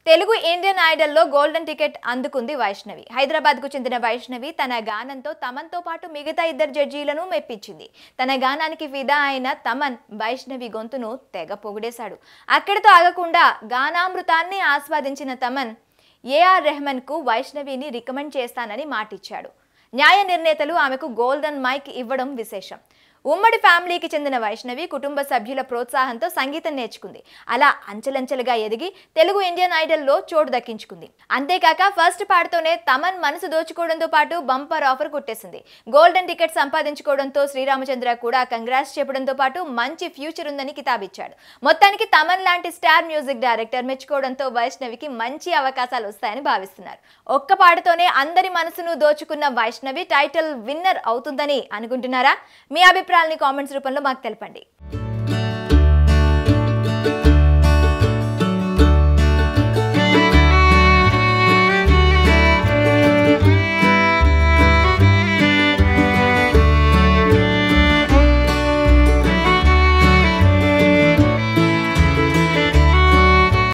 Telugu Indian ఐడల్లో golden ticket అందుకుంది వైష్ణవి హైదరాబాద్కు చెందిన వైష్ణవి తన గానంతో తమన్తో పాటు మిగతా ఇద్దరు జడ్జీలను మెప్పించింది తన గానానికి ఫిదా అయిన తమన్ వైష్ణవి గొంతును తెగ పొగిడేశాడు అక్కడితో ఆగకుండా గానామృతాన్ని ఆస్వాదించిన తమన్ ఏఆర్ రెహమాన్కు వైష్ణవిని రికమెండ్ చేస్తానని మాటిచ్చాడు న్యాయ నిర్ణేతలు ఆమెకు గోల్డెన్ మైక్ ఇవ్వడం విశేషం ఉమ్మడి ఫ్యామిలీకి చెందిన వైష్ణవి కుటుంబ సభ్యుల ప్రోత్సాహంతో సంగీతం నేర్చుకుంది అలా అంచెలంచెలుగా ఎదిగి తెలుగు ఇండియన్ ఐడల్లో చోటు దక్కించుకుంది అంతేకాక ఫస్ట్ పాటతోనే తమన్ మనసు దోచుకోవడంతో పాటు బంపర్ ఆఫర్ కొట్టేసింది గోల్డెన్ టికెట్ సంపాదించుకోవడంతో శ్రీరామచంద్ర కూడా కంగ్రాట్స్ చెప్పడంతో పాటు మంచి ఫ్యూచర్ ఉందని కితాబిచ్చాడు మొత్తానికి తమన్ లాంటి స్టార్ మ్యూజిక్ డైరెక్టర్ మెచ్చుకోవడంతో వైష్ణవికి మంచి అవకాశాలు వస్తాయని భావిస్తున్నారు ఒక్క పాటతోనే అందరి మనసును దోచుకున్న వైష్ణవి టైటిల్ విన్నర్ అవుతుందని అనుకుంటున్నారా మీ అభిప్రాయాలని కామెంట్స్ రూపంలో మాకు తెలపండి